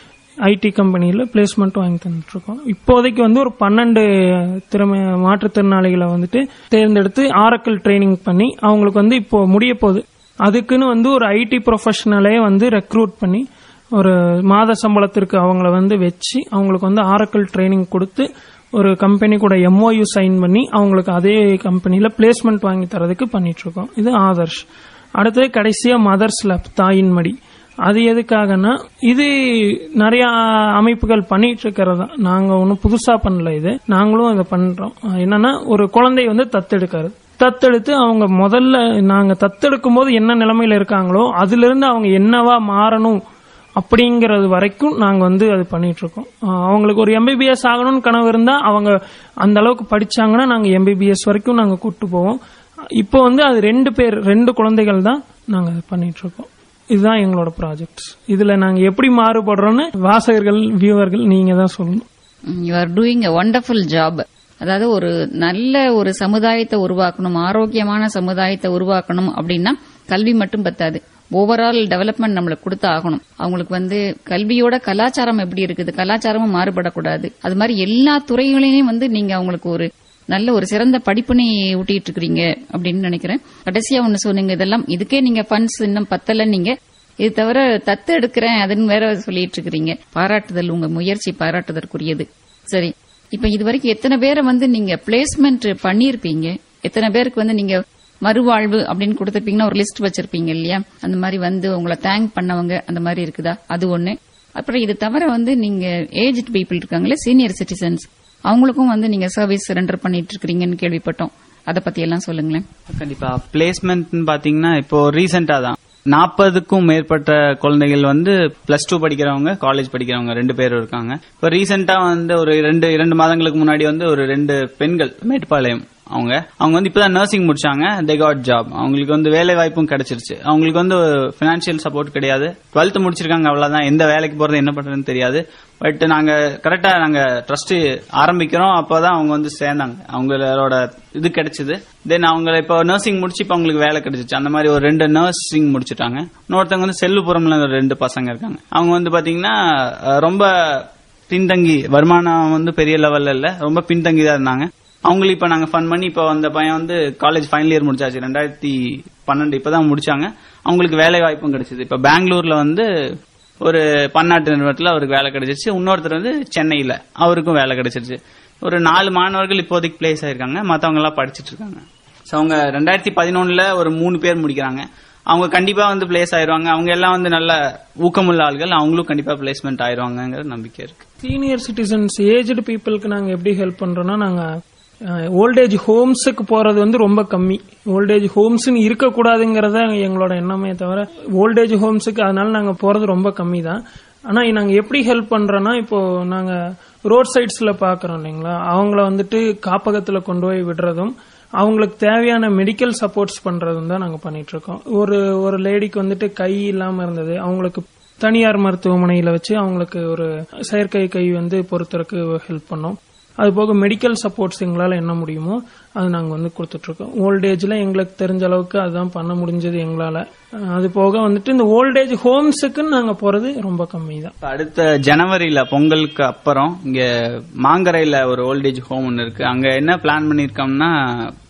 ஐடி கம்பெனியில் பிளேஸ்மெண்ட்டும் வாங்கி தந்துட்டு இருக்கோம் இப்போதைக்கு வந்து ஒரு பன்னெண்டு திறமை மாற்றுத்திறனாளிகளை வந்துட்டு தேர்ந்தெடுத்து ஆரக்கிள் ட்ரைனிங் பண்ணி அவங்களுக்கு வந்து இப்போ முடிய போகுது அதுக்குன்னு வந்து ஒரு ஐடி ப்ரொஃபஷனலே வந்து ரெக்ரூட் பண்ணி ஒரு மாத சம்பளத்திற்கு அவங்கள வந்து வச்சு அவங்களுக்கு வந்து ஆரக்கிள் ட்ரைனிங் கொடுத்து ஒரு கம்பெனி கூட எம்ஓயு சைன் பண்ணி அவங்களுக்கு அதே கம்பெனில பிளேஸ்மெண்ட் வாங்கி தரதுக்கு பண்ணிட்டு இருக்கோம் இது ஆதர்ஷ் அடுத்தது கடைசியா மதர்ஸ் லேப் தாயின் மடி அது எதுக்காகனா இது நிறைய அமைப்புகள் பண்ணிட்டு இருக்கிறது தான் நாங்க ஒன்றும் புதுசா பண்ணல இது நாங்களும் அதை பண்றோம் என்னன்னா ஒரு குழந்தை வந்து தத்தெடுக்கிறது தத்தெடுத்து அவங்க முதல்ல நாங்க தத்தெடுக்கும் போது என்ன நிலைமையில இருக்காங்களோ அதுல இருந்து அவங்க என்னவா மாறணும் அப்படிங்கறது வரைக்கும் நாங்க வந்து அது பண்ணிட்டு இருக்கோம் அஹ் அவங்களுக்கு ஒரு எம்பிபிஎஸ் ஆகணும்னு கனவு இருந்தா அவங்க அந்த அளவுக்கு படிச்சாங்கன்னா நாங்க எம்பிபிஎஸ் வரைக்கும் நாங்க கூட்டு போவோம் இப்போ வந்து அது ரெண்டு பேர் ரெண்டு குழந்தைகள் தான் நாங்க அது பண்ணிட்டு இருக்கோம் இதுதான் எங்களோட ப்ராஜெக்ட்ஸ் இதுல நாங்க எப்படி மாறுபடுறோம்னு வாசகர்கள் வியூவர்கள் நீங்க தான் சொல்லணும் you are doing a wonderful job அதாவது ஒரு நல்ல ஒரு சமுதாயத்தை உருவாக்கணும் ஆரோக்கியமான சமுதாயத்தை உருவாக்கணும் அப்படின்னா கல்வி மட்டும் பத்தாது ஓவரால் டெவலப்மெண்ட் நம்மளுக்கு கொடுத்து ஆகணும் அவங்களுக்கு வந்து கல்வியோட கலாச்சாரம் எப்படி இருக்குது கலாச்சாரமும் மாறுபடக்கூடாது அது மாதிரி எல்லா துறைகளையும் வந்து நீங்க அவங்களுக்கு ஒரு நல்ல ஒரு சிறந்த படிப்பினை ஊட்டிட்டு இருக்கிறீங்க அப்படின்னு நினைக்கிறேன் கடைசியா ஒண்ணு சொன்னீங்க இதெல்லாம் இதுக்கே நீங்க ஃபண்ட்ஸ் இன்னும் பத்தல நீங்க இது தவிர தத்து எடுக்கிறேன் அதுன்னு வேற சொல்லிட்டு இருக்கிறீங்க பாராட்டுதல் உங்க முயற்சி பாராட்டுதற்குரியது சரி இப்ப இது வரைக்கும் எத்தனை பேரை வந்து நீங்க பிளேஸ்மெண்ட் பண்ணிருப்பீங்க எத்தனை பேருக்கு வந்து நீங்க மறுவாழ்வு அப்படின்னு கொடுத்திருப்பீங்கன்னா ஒரு லிஸ்ட் வச்சிருப்பீங்க இல்லையா அந்த மாதிரி வந்து உங்களை தேங்க் பண்ணவங்க அந்த மாதிரி இருக்குதா அது ஒண்ணு அப்புறம் இது தவிர வந்து நீங்க ஏஜ்ட் பீப்புள் இருக்காங்களே சீனியர் சிட்டிசன்ஸ் அவங்களுக்கும் வந்து நீங்க சர்வீஸ் ரெண்டர் பண்ணிட்டு இருக்கிறீங்கன்னு கேள்விப்பட்டோம் அத பத்தி எல்லாம் சொல்லுங்களேன் கண்டிப்பா பிளேஸ்மெண்ட் பாத்தீங்கன்னா இப்போ ரீசெண்டா தான் நாற்பதுக்கும் மேற்பட்ட குழந்தைகள் வந்து பிளஸ் டூ படிக்கிறவங்க காலேஜ் படிக்கிறவங்க ரெண்டு பேரும் இருக்காங்க இப்போ ரீசெண்டா வந்து ஒரு ரெண்டு இரண்டு மாதங்களுக்கு முன்னாடி வந்து ஒரு ரெண்டு பெண்கள் மேட்டுப்பாளையம் அவங்க அவங்க வந்து இப்பதான் நர்சிங் முடிச்சாங்க தே காட் ஜாப் அவங்களுக்கு வந்து வேலை வாய்ப்பும் கிடைச்சிருச்சு அவங்களுக்கு வந்து பினான்சியல் சப்போர்ட் கிடையாது டுவெல்த் முடிச்சிருக்காங்க அவ்வளவுதான் எந்த வேலைக்கு போறது என்ன பண்றதுன்னு தெரியாது பட் நாங்க கரெக்டா நாங்க ட்ரஸ்ட் ஆரம்பிக்கிறோம் அப்பதான் அவங்க வந்து சேர்ந்தாங்க அவங்களோட இது கிடைச்சது தென் அவங்க இப்போ நர்சிங் முடிச்சு இப்போ அவங்களுக்கு வேலை கிடைச்சிச்சு அந்த மாதிரி ஒரு ரெண்டு நர்சிங் முடிச்சிட்டாங்க இன்னொருத்தவங்க வந்து செல்லுபுரம்ல ஒரு ரெண்டு பசங்க இருக்காங்க அவங்க வந்து பாத்தீங்கன்னா அஹ், ரொம்ப பின்தங்கி வருமானம் வந்து பெரிய லெவல்ல இல்ல ரொம்ப பின்தங்கி தான் இருந்தாங்க அவங்களுக்கு இப்ப நாங்க ஃபன் பண்ணி இப்போ அந்த பையன் வந்து காலேஜ் ஃபைனல் இயர் முடிச்சாச்சு ரெண்டாயிரத்தி பன்னெண்டு இப்பதான் முடிச்சாங்க அவங்களுக்கு வேலை வாய்ப்பும் கிடைச்சது இப்ப பெங்களூர்ல வந்து ஒரு பன்னாட்டு நிறுவனத்துல அவருக்கு வேலை கிடைச்சிருச்சு இன்னொருத்தர் வந்து சென்னையில அவருக்கும் வேலை கிடைச்சிருச்சு ஒரு நாலு மாணவர்கள் இப்போதைக்கு பிளேஸ் ஆயிருக்காங்க மத்தவங்க எல்லாம் படிச்சிட்டு இருக்காங்க சோ அவங்க ரெண்டாயிரத்தி பதினொன்னுல ஒரு மூணு பேர் முடிக்கிறாங்க அவங்க கண்டிப்பா வந்து பிளேஸ் ஆயிருவாங்க அவங்க எல்லாம் வந்து நல்ல ஊக்கமுள்ள ஆள்கள் அவங்களும் கண்டிப்பா பிளேஸ்மெண்ட் ஆயிருவாங்கங்கிற நம்பிக்கை இருக்கு சீனியர் சிட்டிசன்ஸ் ஏஜ்டு பீப்புளுக்கு நாங்க எப்படி ஹெல்ப் பண்றோம்னா நாங்க ஓல்டேஜ் ஹோம்ஸுக்கு போறது வந்து ரொம்ப கம்மி ஓல்டேஜ் ஹோம்ஸ்னு இருக்கக்கூடாதுங்கிறத எங்களோட எண்ணமே தவிர ஓல்டேஜ் ஹோம்ஸுக்கு அதனால நாங்க போறது ரொம்ப கம்மி தான் ஆனா நாங்க எப்படி ஹெல்ப் பண்றோம்னா இப்போ நாங்க ரோட் சைட்ஸ்ல பாக்குறோம் இல்லைங்களா அவங்கள வந்துட்டு காப்பகத்துல கொண்டு போய் விடுறதும் அவங்களுக்கு தேவையான மெடிக்கல் சப்போர்ட்ஸ் பண்றதும் தான் நாங்க பண்ணிட்டு இருக்கோம் ஒரு ஒரு லேடிக்கு வந்துட்டு கை இல்லாம இருந்தது அவங்களுக்கு தனியார் மருத்துவமனையில வச்சு அவங்களுக்கு ஒரு செயற்கை கை வந்து பொறுத்தருக்கு ஹெல்ப் பண்ணோம் அது போக மெடிக்கல் சப்போர்ட்ஸ் எங்களால என்ன முடியுமோ அது நாங்க வந்து கொடுத்துட்டு இருக்கோம் ஓல்டேஜ்ல எங்களுக்கு தெரிஞ்ச அளவுக்கு அதுதான் பண்ண முடிஞ்சது எங்களால அஹ் அது போக வந்துட்டு இந்த ஓல்டேஜ் ஹோம்ஸுக்குன்னு நாங்க போறது ரொம்ப கம்மி தான் இப்ப அடுத்த ஜனவரியில பொங்கலுக்கு அப்புறம் இங்க மாங்கரையில ஒரு ஓல்டேஜ் ஹோம் ஒன்று இருக்கு அங்க என்ன பிளான் பண்ணிருக்கோம்னா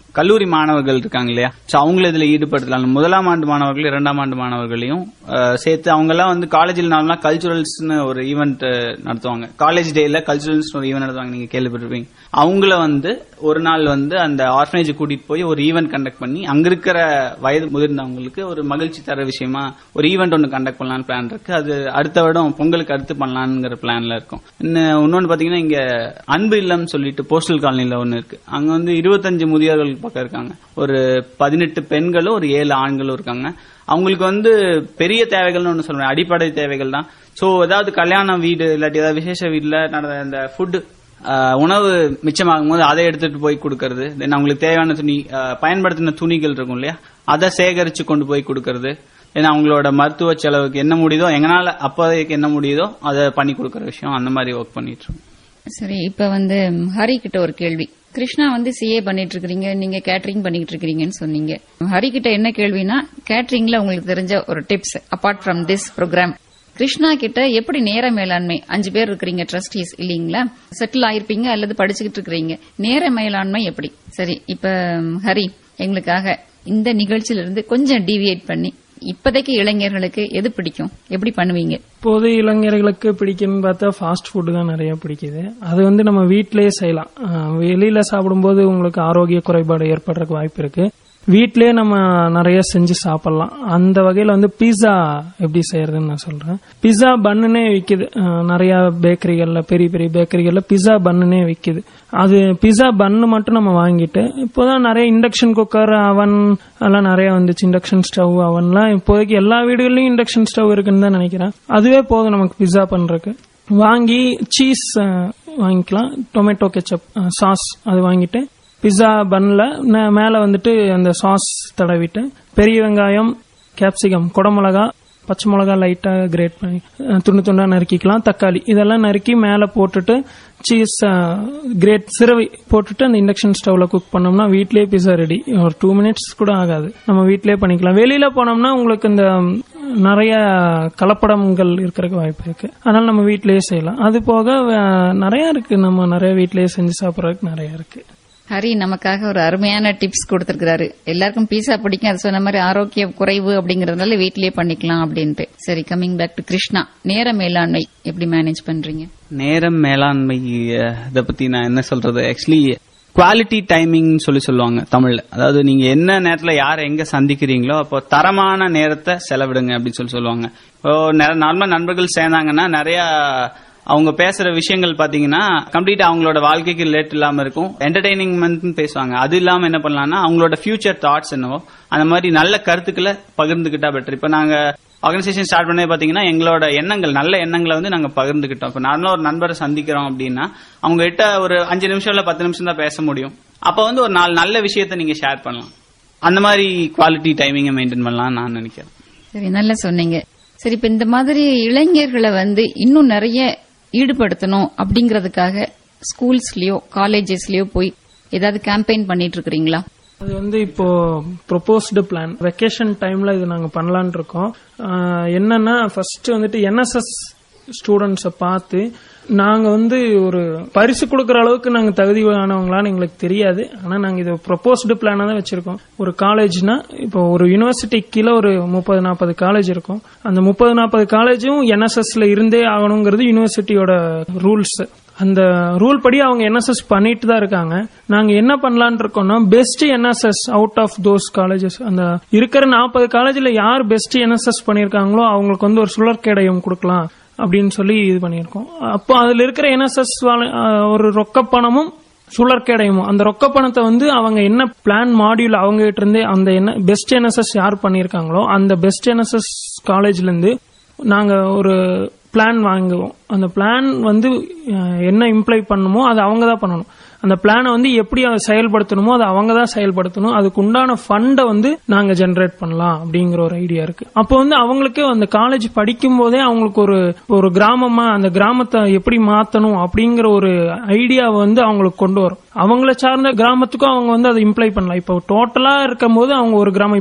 கல்லூரி மாணவர்கள் இருக்காங்க இல்லையா சோ அவங்கள இதுல ஈடுபடுத்தலாம் முதலாம் ஆண்டு மாணவர்கள் இரண்டாம் ஆண்டு மாணவர்களையும் அஹ், சேர்த்து அவங்க எல்லாம் வந்து காலேஜில் நார்மலா கல்ச்சுரல்ஸ்னு ஒரு ஈவெண்ட் நடத்துவாங்க காலேஜ் டேல கல்ச்சுரல்ஸ் ஒரு ஈவெண்ட் நடத்துவாங்க நீங்க கேள்விப்பட்டிருப்பீங்க அவங்கள வந்து ஒரு நாள் வந்து அந்த ஆர்ஃபனேஜ் கூட்டிட்டு போய் ஒரு ஈவெண்ட் கண்டக்ட் பண்ணி அங்க இருக்கிற வயது முதிர்ந்தவங்களுக்கு ஒரு மகிழ்ச்சி தர விஷயமா ஒரு ஈவெண்ட் ஒன்று கண்டக்ட் பண்ணலாம்னு பிளான் இருக்கு அது அடுத்த வருடம் பொங்கலுக்கு அடுத்து பண்ணலாம்ங்கிற பிளான்ல இருக்கும் இன்னும் இன்னொன்னு பாத்தீங்கன்னா இங்க அன்பு இல்லம் சொல்லிட்டு போஸ்டல் காலனில ஒன்னு இருக்கு அங்க வந்து இருபத்தஞ்சு முதியோர்கள் பக்கம் இருக்காங்க ஒரு பதினெட்டு பெண்களும் ஒரு ஏழு ஆண்களும் இருக்காங்க அவங்களுக்கு வந்து பெரிய தேவைகள்னு ஒன்று சொல்றேன் அடிப்படை தேவைகள் தான் சோ ஏதாவது கல்யாண வீடு இல்லாட்டி ஏதாவது விசேஷ வீட்டுல நடந்த இந்த ஃபுட் உணவு மிச்சமாகும் போது அதை எடுத்துட்டு போய் கொடுக்கறது தென் அவங்களுக்கு தேவையான துணி ஆஹ், பயன்படுத்தின துணிகள் இருக்கும் இல்லையா அதை சேகரிச்சு கொண்டு போய் கொடுக்கறது தென் அவங்களோட மருத்துவ செலவுக்கு என்ன முடியுதோ எங்கனால அப்போதைக்கு என்ன முடியுதோ அதை பண்ணி கொடுக்கற விஷயம் அந்த மாதிரி ஒர்க் பண்ணிட்டு இருக்கோம் சரி இப்ப வந்து ம், ஹரி கிட்ட ஒரு கேள்வி கிருஷ்ணா வந்து சிஏ பண்ணிட்டு இருக்கீங்க நீங்க கேட்டரிங் பண்ணிட்டு இருக்கீங்கன்னு சொன்னீங்க ஹரி கிட்ட என்ன கேள்வினா கேட்டரிங்ல உங்களுக்கு தெரிஞ்ச ஒரு tips apart from this program Krishna கிட்ட எப்படி நேர மேலாண்மை அஞ்சு பேர் இருக்கிறீங்க ட்ரஸ்டீஸ் இல்லீங்களா செட்டில் ஆயிருப்பீங்க அல்லது படிச்சுக்கிட்டு இருக்கிறீங்க நேர மேலாண்மை எப்படி சரி இப்ப ம், ஹரி எங்களுக்காக இந்த நிகழ்ச்சியிலிருந்து கொஞ்சம் டீவியேட் பண்ணி இப்போதைக்கு இளைஞர்களுக்கு எது பிடிக்கும் எப்படி பண்ணுவீங்க இப்போது இளைஞர்களுக்கு பிடிக்கும்னு பார்த்தா ஃபாஸ்ட் ஃபுட் தான் நிறைய பிடிக்குது அது வந்து நம்ம வீட்டிலேயே செய்யலாம் அஹ் வெளியில சாப்பிடும்போது உங்களுக்கு ஆரோக்கிய குறைபாடு ஏற்படுறதுக்கு வாய்ப்பு இருக்கு வீட்டிலேயே நம்ம நிறைய செஞ்சு சாப்பிடலாம் அந்த வகையில வந்து பீஸா எப்படி செய்யறதுன்னு நான் சொல்றேன் பீஸா பன்னுனே விக்குது அஹ் நிறைய பேக்கரிகள்ல பெரிய பெரிய பேக்கரிகள்ல பீஸா பன்னுனே விக்குது அது பீஸா பன்னு மட்டும் நம்ம வாங்கிட்டு இப்போதான் நிறைய இண்டக்ஷன் குக்கர் அவன் எல்லாம் நிறைய வந்துச்சு இண்டக்ஷன் ஸ்டவ் அவன்லாம் இப்போதைக்கு எல்லா வீடுகள்லயும் இண்டக்ஷன் ஸ்டவ் இருக்குன்னு தான் நினைக்கிறேன் அதுவே போதும் நமக்கு பிஸா பண்றதுக்கு வாங்கி சீஸ் வாங்கிக்கலாம் டொமேட்டோ கெச்சப் சாஸ் அது வாங்கிட்டு பிஸா பன்ல மேல வந்துட்டு அந்த சாஸ் தடவிட்டு பெரிய வெங்காயம் கேப்சிகம் குடமிளகா பச்சை மிளகா லைட்டா கிரேட் பண்ணி அஹ், துண்டு துண்டா நறுக்கிக்கலாம் தக்காளி இதெல்லாம் நறுக்கி மேல போட்டுட்டு சீஸ் கிரேட் சிரவி போட்டுட்டு அந்த இண்டக்ஷன் ஸ்டவ்ல குக் பண்ணோம்னா வீட்லயே பிஸா ரெடி ஒரு டூ மினிட்ஸ் கூட ஆகாது நம்ம வீட்லயே பண்ணிக்கலாம் வெளியில போனோம்னா உங்களுக்கு இந்த ம், நிறைய கலப்படங்கள் இருக்கிறதுக்கு வாய்ப்பு இருக்கு அதனால நம்ம வீட்லயே செய்யலாம் அது போக அஹ், நிறைய இருக்கு நம்ம நிறைய வீட்லயே செஞ்சு சாப்பிடறதுக்கு நிறைய இருக்கு ஹரி நமக்காக ஒரு அருமையான டிப்ஸ் கொடுத்திருக்கிறாரு எல்லாருக்கும் பீஸா பிடிக்கும் அது சொன்ன மாதிரி ஆரோக்கிய குறைவு அப்படிங்கறதுனால வீட்லயே பண்ணிக்கலாம் அப்படின்ட்டு சரி கம்மிங் பேக் டு கிருஷ்ணா நேர மேலாண்மை எப்படி மேனேஜ் பண்றீங்க நேரம் மேலாண்மை அஹ், இத பத்தி நான் என்ன சொல்றது ஆக்சுவலி குவாலிட்டி டைமிங் சொல்லி சொல்லுவாங்க தமிழ்ல அதாவது நீங்க என்ன நேரத்துல யாரை எங்க சந்திக்கிறீங்களோ அப்போ தரமான நேரத்தை செலவிடுங்க அப்படின்னு சொல்லி சொல்லுவாங்க இப்போ நார்மலா நண்பர்கள் சேர்ந்தாங்கன்னா நிறைய அவங்க பேசுற விஷயங்கள் பாத்தீங்கன்னா கம்ப்ளீட்டா அவங்களோட வாழ்க்கைக்கு ரிலேட் இல்லாம இருக்கும் என்டர்டைனிங்மெண்ட் பேசுவாங்க அது இல்லாம என்ன பண்ணலாம்னா அவங்களோட ஃபியூச்சர் தாட்ஸ் என்னவோ அந்த மாதிரி நல்ல கருத்துக்களை பகிர்ந்துகிட்டா பெட்டர் இப்ப நாங்க ஆர்கனைசேஷன் ஸ்டார்ட் பண்ணே பாத்தீங்கன்னா எங்களோட எண்ணங்கள் நல்ல எண்ணங்களை வந்து நாங்க பகிர்ந்துக்கிட்டோம் இப்ப நார்மலா ஒரு நண்பரை சந்திக்கிறோம் அப்படின்னா அவங்க கிட்ட ஒரு அஞ்சு நிமிஷம் இல்ல பத்து நிமிஷம் தான் பேச முடியும் அப்ப வந்து ஒரு நாலு நல்ல விஷயத்த நீங்க ஷேர் பண்ணலாம் அந்த மாதிரி குவாலிட்டி டைமிங்கை மெயின்டைன் பண்ணலாம் நான் நினைக்கிறேன் சரி நல்லா சொன்னீங்க சரி இப்ப இந்த மாதிரி இளைஞர்களை வந்து இன்னும் நிறைய ஈடுபடுத்தணும் அப்படிங்கறதுக்காக ஸ்கூல்ஸ்லயோ காலேஜஸ்லயோ போய் ஏதாவது கேம்பெயின் பண்ணிட்டு இருக்கிறீங்களா அது வந்து இப்போ ப்ரொபோஸ்டு பிளான் வெக்கேஷன் டைம்ல இது நாங்க பண்ணலாம்னு இருக்கோம் ஆஹ் என்னன்னா ஃபர்ஸ்ட் வந்துட்டு என்எஸ்எஸ் ஸ்டூடெண்ட்ஸை பார்த்து நாங்க வந்து ஒரு பரிசு கொடுக்கற அளவுக்கு நாங்க தகுதியானவங்களான்னு எங்களுக்கு தெரியாது ஆனா நாங்க இது ப்ரொபோஸ்டு பிளானா தான் வச்சிருக்கோம் ஒரு காலேஜ்னா இப்போ ஒரு யூனிவர்சிட்டி கீழே ஒரு முப்பது நாற்பது காலேஜ் இருக்கும் அந்த முப்பது நாற்பது காலேஜும் என்எஸ்எஸ்ல இருந்தே ஆகணுங்கிறது யூனிவர்சிட்டியோட ரூல்ஸ் அந்த ரூல் படி அவங்க என்எஸ்எஸ் பண்ணிட்டு தான் இருக்காங்க நாங்க என்ன பண்ணலாம்னு இருக்கோம்னா best NSS out of those colleges அந்த இருக்கிற நாற்பது காலேஜ்ல யார் பெஸ்ட் என்எஸ்எஸ் பண்ணிருக்காங்களோ அவங்களுக்கு வந்து ஒரு சுழற்கேடயம் கொடுக்கலாம் அப்படின்னு சொல்லி இது பண்ணியிருக்கோம் அப்போ அதுல இருக்கிற என்எஸ்எஸ் ஒரு ரொக்க பணமும் சுழற்கேடயமும் அந்த ரொக்க பணத்தை வந்து அவங்க என்ன பிளான் மாடியூல் அவங்க கிட்ட இருந்தே அந்த என்ன பெஸ்ட் என்எஸ்எஸ் யார் பண்ணிருக்காங்களோ அந்த பெஸ்ட் என்எஸ்எஸ் காலேஜ்ல இருந்து நாங்க ஒரு பிளான் வாங்குவோம் அந்த பிளான் வந்து அஹ், என்ன இம்ப்ளை பண்ணுமோ அது அவங்க தான் பண்ணணும் அந்த பிளானை வந்து எப்படி அதை செயல்படுத்தணுமோ அதை அவங்க தான் செயல்படுத்தணும் அதுக்கு உண்டான ஃபண்டை வந்து நாங்க ஜெனரேட் பண்ணலாம் அப்படிங்கிற ஒரு ஐடியா இருக்கு அப்போ வந்து அவங்களுக்கு அந்த காலேஜ் படிக்கும் போதே அவங்களுக்கு ஒரு ஒரு கிராமமா அந்த கிராமத்தை எப்படி மாத்தணும் அப்படிங்கிற ஒரு ஐடியாவை வந்து அவங்களுக்கு கொண்டு வரும் அவங்கள சார்ந்த கிராமத்துக்கும் அவங்க வந்து அதை இம்ப்ளை பண்ணலாம் இப்போ டோட்டலா இருக்கும் போது அவங்க ஒரு கிராமம் இப்போ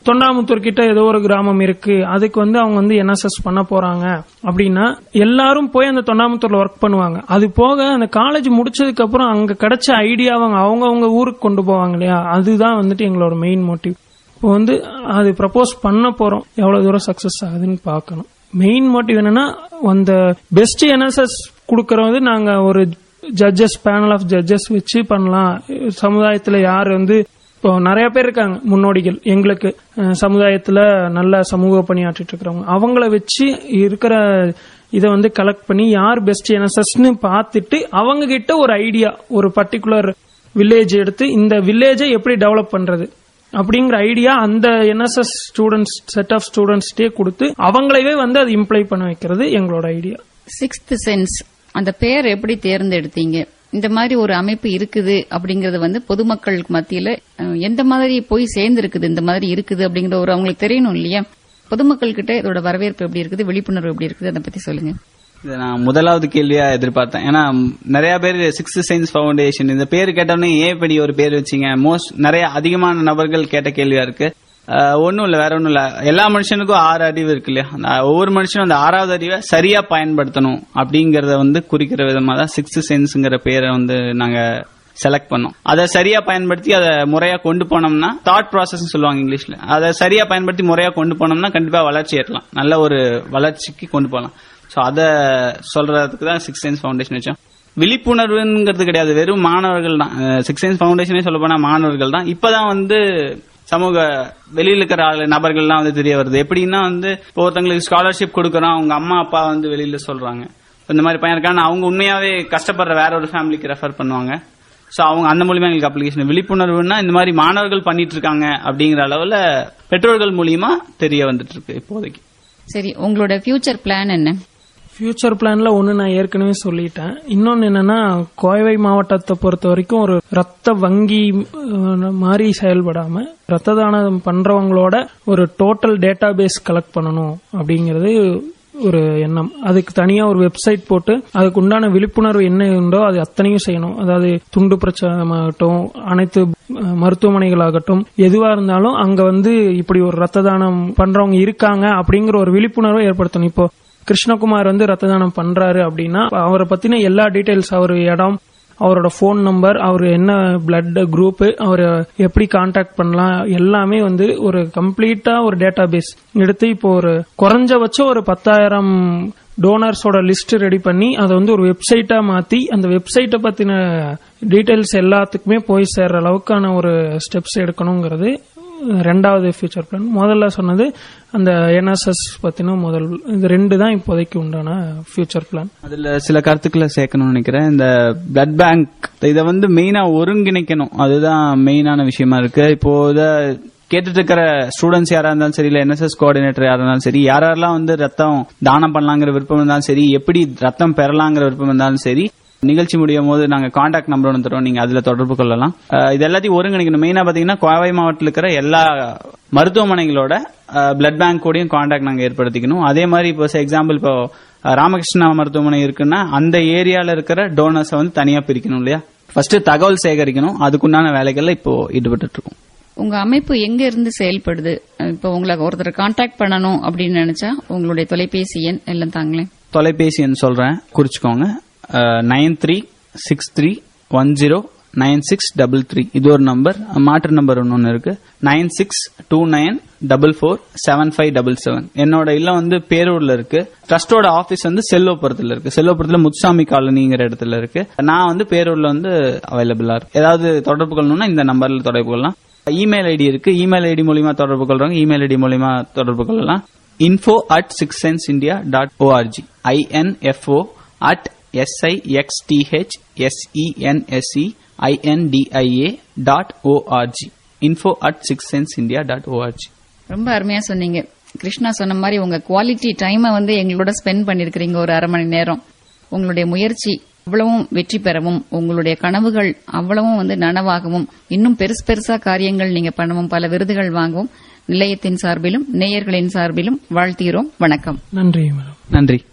தொண்டாமுத்தூர் கிட்ட ஏதோ ஒரு கிராமம் இருக்கு அதுக்கு வந்து அவங்க வந்து என்எஸ்எஸ் பண்ண போறாங்க அப்படின்னா எல்லாரும் போய் அந்த தொண்டாமுத்தூர்ல ஒர்க் பண்ணுவாங்க அது போக அந்த காலேஜ் முடிச்சதுக்கு அப்புறம் அங்க கிடைச்ச ஐடியா அவங்க அவங்கவங்க ஊருக்கு கொண்டு போவாங்க இல்லையா அதுதான் வந்துட்டு எங்களோட மெயின் மோட்டிவ் இப்போ வந்து அது ப்ரப்போஸ் பண்ண போறோம் எவ்வளவு தூரம் சக்சஸ் ஆகுதுன்னு பார்க்கணும் மெயின் மோட்டிவ் என்னன்னா அந்த பெஸ்ட் என்எஸ்எஸ் கொடுக்கறது நாங்க ஒரு ஜட்ஜஸ் பேனல் ஆஃப் ஜட்ஜஸ் வச்சு பண்ணலாம் சமுதாயத்துல யார் வந்து இப்போ நிறைய பேர் இருக்காங்க முன்னோடிகள் எங்களுக்கு அஹ், சமுதாயத்துல நல்ல சமூக பணியாற்றிட்டு இருக்கிறவங்க அவங்கள வச்சு இருக்கிற இதை வந்து கலெக்ட் பண்ணி யார் பெஸ்ட் என்எஸ்எஸ்னு பார்த்துட்டு அவங்க கிட்ட ஒரு ஐடியா ஒரு பர்டிகுலர் வில்லேஜ் எடுத்து இந்த வில்லேஜை எப்படி டெவலப் பண்றது அப்படிங்கிற ஐடியா அந்த என்எஸ்எஸ் ஸ்டூடெண்ட்ஸ் செட் ஆஃப் ஸ்டூடெண்ட்ஸ்டே கொடுத்து அவங்களையே வந்து அதை இம்ப்ளை பண்ண வைக்கிறது எங்களோட ஐடியா சிக்ஸ்த் சென்ஸ் அந்த பெயர் எப்படி தேர்ந்தெடுத்தீங்க இந்த மாதிரி ஒரு அமைப்பு இருக்குது அப்படிங்கறது வந்து பொதுமக்களுக்கு மத்தியில அஹ், எந்த மாதிரி போய் சேர்ந்து இருக்குது இந்த மாதிரி இருக்குது அப்படிங்கிற ஒரு அவங்களுக்கு தெரியணும் இல்லையா பொதுமக்கள் கிட்ட இதோட வரவேற்பு எப்படி இருக்குது விழிப்புணர்வு எப்படி இருக்குது அதை பத்தி சொல்லுங்க இதை நான் முதலாவது கேள்வியா எதிர்பார்த்தேன் ஏன்னா ம், நிறைய பேர் சிக்ஸ் சயின்ஸ் ஃபவுண்டேஷன் இந்த பேர் கேட்டோன்னே ஏன் இப்படி ஒரு பேர் வச்சீங்க மோஸ்ட் நிறைய அதிகமான நபர்கள் கேட்ட கேள்வியா இருக்கு அஹ், ஒண்ணும் இல்ல வேற ஒண்ணும் இல்ல எல்லா மனுஷனுக்கும் ஆறு அறிவு இருக்கு இல்லையா அந்த ஒவ்வொரு மனுஷனும் அந்த ஆறாவது அறிவை சரியா பயன்படுத்தணும் அப்படிங்கறத வந்து குறிக்கிற விதமா தான் சிக்ஸ் சென்ஸ்ங்கிற பேரை வந்து நாங்க செலக்ட் பண்ணோம் அதை சரியா பயன்படுத்தி அதை முறையா கொண்டு போனோம்னா தாட் ப்ராசஸ் சொல்லுவாங்க இங்கிலீஷ்ல அதை சரியா பயன்படுத்தி முறையா கொண்டு போனோம்னா கண்டிப்பா வளர்ச்சி ஏறலாம் நல்ல ஒரு வளர்ச்சிக்கு கொண்டு போகலாம் ஸோ அதை சொல்றதுக்கு தான் சிக்ஸ் சயின்ஸ் ஃபவுண்டேஷன் வச்சோம் விழிப்புணர்வுங்கிறது கிடையாது வெறும் மாணவர்கள் தான் சிக்ஸ் சயின்ஸ் ஃபவுண்டேஷனே சொல்ல போனா மாணவர்கள் தான் இப்பதான் வந்து சமூக வெளியில இருக்கிற ஆளு நபர்கள்லாம் வந்து தெரிய வருது எப்படின்னா வந்து இப்போ ஒருத்தங்களுக்கு ஸ்காலர்ஷிப் கொடுக்கறோம் அவங்க அம்மா அப்பா வந்து வெளியில சொல்றாங்க இந்த மாதிரி பையன் இருக்கான்னு அவங்க உண்மையாவே கஷ்டப்படுற வேற ஒரு ஃபேமிலிக்கு ரெஃபர் பண்ணுவாங்க சோ அவங்க அந்த மூலியமா எங்களுக்கு அப்ளிகேஷன் விழிப்புணர்வுன்னா இந்த மாதிரி மாணவர்கள் பண்ணிட்டு இருக்காங்க அப்படிங்கிற அளவுல பெற்றோர்கள் மூலியமா தெரிய வந்துட்டு இருக்கு இப்போதைக்கு சரி உங்களோட ஃபியூச்சர் பிளான் என்ன ஃபியூச்சர் பிளான்ல ஒன்னு நான் ஏற்கனவே சொல்லிட்டேன் இன்னொன்னு என்னன்னா கோவை மாவட்டத்தை பொறுத்த வரைக்கும் ஒரு ரத்த வங்கி அஹ், மாதிரி செயல்படாம ரத்த தானம் பண்றவங்களோட ஒரு டோட்டல் டேட்டா பேஸ் கலெக்ட் பண்ணணும் அப்படிங்கிறது ஒரு எண்ணம் அதுக்கு தனியா ஒரு வெப்சைட் போட்டு அதுக்கு உண்டான விழிப்புணர்வு என்ன உண்டோ அது அத்தனையும் செய்யணும் அதாவது துண்டு பிரச்சாரமாகட்டும் அனைத்து அஹ், மருத்துவமனைகளாகட்டும் எதுவா இருந்தாலும் அங்க வந்து இப்படி ஒரு ரத்த தானம் பண்றவங்க இருக்காங்க அப்படிங்கிற ஒரு விழிப்புணர்வை ஏற்படுத்தணும் இப்போ கிருஷ்ணகுமார் வந்து ரத்த தானம் பண்றாரு அப்படின்னா அவரை பத்தின எல்லா டீடைல்ஸ் அவர் இடம் அவரோட ஃபோன் நம்பர் அவர் என்ன பிளட் குரூப் அவர் எப்படி காண்டாக்ட் பண்ணலாம் எல்லாமே வந்து ஒரு கம்ப்ளீட்டா ஒரு டேட்டா பேஸ் எடுத்து இப்போ ஒரு குறைஞ்சபட்சம் ஒரு பத்தாயிரம் டோனர்ஸோட லிஸ்ட் ரெடி பண்ணி அதை வந்து ஒரு வெப்சைட்டா மாத்தி அந்த வெப்சைட்டை பத்தின டீடைல்ஸ் எல்லாத்துக்குமே போய் சேர்ற அளவுக்கான ஒரு ஸ்டெப்ஸ் எடுக்கணுங்கிறது ரெண்டாவது ஃபியூச்சர் பிளான் முதல்ல சொன்னது அந்த என்எஸ்எஸ் பத்தின முதல் இது ரெண்டு தான் இப்போதைக்கு உண்டான ஃபியூச்சர் பிளான் அதுல சில கருத்துக்களை சேர்க்கணும்னு நினைக்கிறேன் இந்த பிளட் பேங்க் இதை வந்து மெயினா ஒருங்கிணைக்கணும் அதுதான் மெயினான விஷயமா இருக்கு இப்போ இத கேட்டுட்டு இருக்கிற ஸ்டூடெண்ட்ஸ் யாரா இருந்தாலும் சரி இல்ல என்எஸ்எஸ் கோஆர்டினேட்டர் யாரா இருந்தாலும் சரி யாரெல்லாம் வந்து ரத்தம் தானம் பண்ணலாங்கிற விருப்பம் இருந்தாலும் சரி எப்படி ரத்தம் பெறலாங்கிற விருப்பம் இருந்தாலும் சரி நிகழ்ச்சி முடியும் போது நாங்க காண்டாக்ட் நம்பர் ஒன்று தரோம் நீங்க அதுல தொடர்பு கொள்ளலாம் அஹ் இது எல்லாத்தையும் ஒருங்கிணைக்கணும் மெயினா பாத்தீங்கன்னா கோவை மாவட்டத்தில் இருக்கிற எல்லா மருத்துவமனைகளோட பிளட் பேங்க் கூடயும் காண்டாக்ட் நாங்க ஏற்படுத்திக்கணும் அதே மாதிரி இப்போ எக்ஸாம்பிள் இப்போ அஹ், ராமகிருஷ்ணா மருத்துவமனை இருக்குன்னா அந்த ஏரியால இருக்கிற டோனர்ஸை வந்து தனியா பிரிக்கணும் இல்லையா ஃபர்ஸ்ட் தகவல் சேகரிக்கணும் அதுக்குண்டான வேலைகள்ல இப்போ ஈடுபட்டு இருக்கோம் உங்க அமைப்பு எங்க இருந்து செயல்படுது இப்போ உங்களை ஒருத்தர் காண்டாக்ட் பண்ணணும் அப்படின்னு நினைச்சா உங்களுடைய தொலைபேசி எண் எல்லாம் தாங்களேன் தொலைபேசி எண் சொல்றேன் குறிச்சுக்கோங்க nine three six three one zero nine six double three இது ஒரு நம்பர் மாற்று நம்பர் ஒன்று இருக்கு nine six two nine double four seven five double seven என்னோட இல்லம் வந்து பேரூர்ல இருக்கு ட்ரஸ்டோட ஆபீஸ் வந்து செல்வபுரத்துல இருக்கு செல்வபுரத்துல முத்துசாமி காலனிங்கிற இடத்துல இருக்கு நான் வந்து பேரூர்ல வந்து அவைலபிளா இருக்கு ஏதாவது தொடர்பு கொள்ளணும்னா இந்த நம்பர்ல தொடர்பு கொள்ளலாம் இமெயில் ஐடி இருக்கு இமெயில் ஐடி மூலியமா தொடர்பு கொள்றவங்க இமெயில் ஐடி மூலியமா தொடர்பு கொள்ளலாம் info at sixsensindia dot O R G I N F O at S I X T H S E N S E I N D I A dot O R G info at sixsensindia dot O R G ரொம்ப அருமையா சொன்னீங்க கிருஷ்ணா சொன்ன மாதிரி உங்க குவாலிட்டி டைமை வந்து எங்களோட ஸ்பெண்ட் பண்ணிருக்கிறீங்க ஒரு அரை மணி நேரம் உங்களுடைய முயற்சி அவ்வளவும் வெற்றி பெறவும் உங்களுடைய கனவுகள் அவ்வளவும் வந்து நனவாகவும் இன்னும் பெருசு பெருசா காரியங்கள் நீங்க பண்ணவும் பல விருதுகள் வாங்கவும் நிலையத்தின் சார்பிலும் நேயர்களின் சார்பிலும் வாழ்த்துகிறோம் வணக்கம் நன்றி மேடம் நன்றி